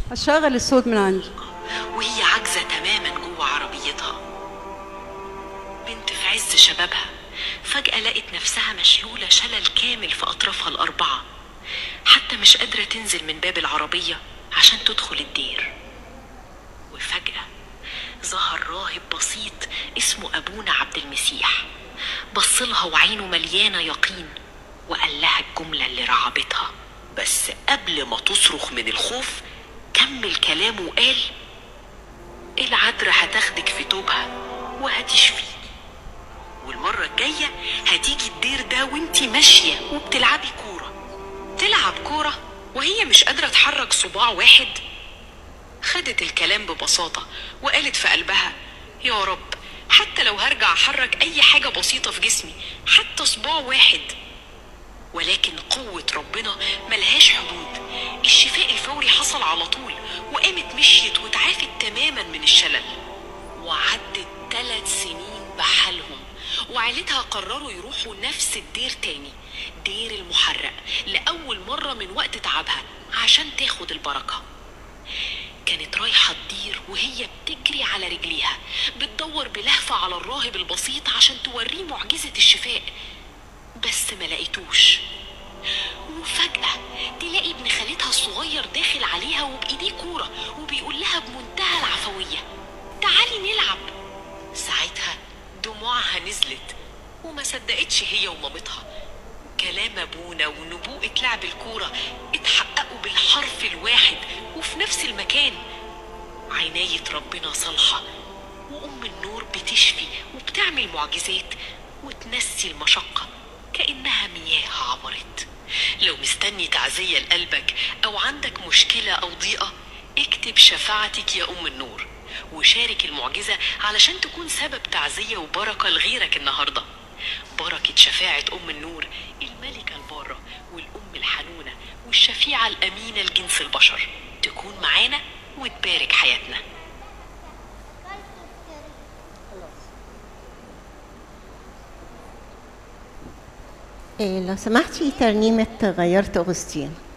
هشغل الصوت من عندي وهي عاجزة تماما جوه عربيتها بنت في عز شبابها فجأة لقت نفسها مشلولة شلل كامل في أطرافها الأربعة حتى مش قادرة تنزل من باب العربية عشان تدخل الدير وفجأة ظهر راهب بسيط اسمه أبونا عبد المسيح بصلها وعينه مليانة يقين وقال لها الجملة اللي رعبتها بس قبل ما تصرخ من الخوف كمل كلامه وقال العذراء هتاخدك في توبها وهتشفيكي والمرة الجاية هتيجي الدير ده وانتي ماشية وبتلعبي كورة تلعب كورة وهي مش قادرة تحرك صباع واحد خدت الكلام ببساطة وقالت في قلبها يا رب حتى لو هرجع أحرك أي حاجة بسيطة في جسمي حتى صباع واحد ولكن قوة ربنا ملهاش حدود الشفاء الفوري حصل على طول وقامت مشيت وتعافت تماما من الشلل وعدت ثلاث سنين بحالهم وعيلتها قرروا يروحوا نفس الدير تاني دير المحرق لأول مرة من وقت تعبها عشان تاخد البركة كانت رايحة الدير وهي بتجري على رجليها بتدور بلهفة على الراهب البسيط عشان توريه معجزة الشفاء بس ما لقيتوش وفجأة تلاقي ابن خالتها الصغير داخل عليها وبإيديه كورة وبيقول لها بمنتهى العفوية تعالي نلعب ساعتها دموعها نزلت وما صدقتش هي ومامتها كلام ابونا ونبوءة لعب الكورة اتحققوا بالحرف الواحد وفي نفس المكان عناية ربنا صالحة وأم النور بتشفي وبتعمل معجزات وتنسي المشقة كأنها مياه عبرت لو مستني تعزية لقلبك أو عندك مشكلة أو ضيقة اكتب شفاعتك يا أم النور وشارك المعجزة علشان تكون سبب تعزية وبركة لغيرك النهاردة بركة شفاعة أم النور الملكة البارة والأم الحنونة والشفيعة الأمينة لجنس البشر تكون معانا وتبارك حياتنا إيه لو سمحتي ترنيمة غيرت أغسطين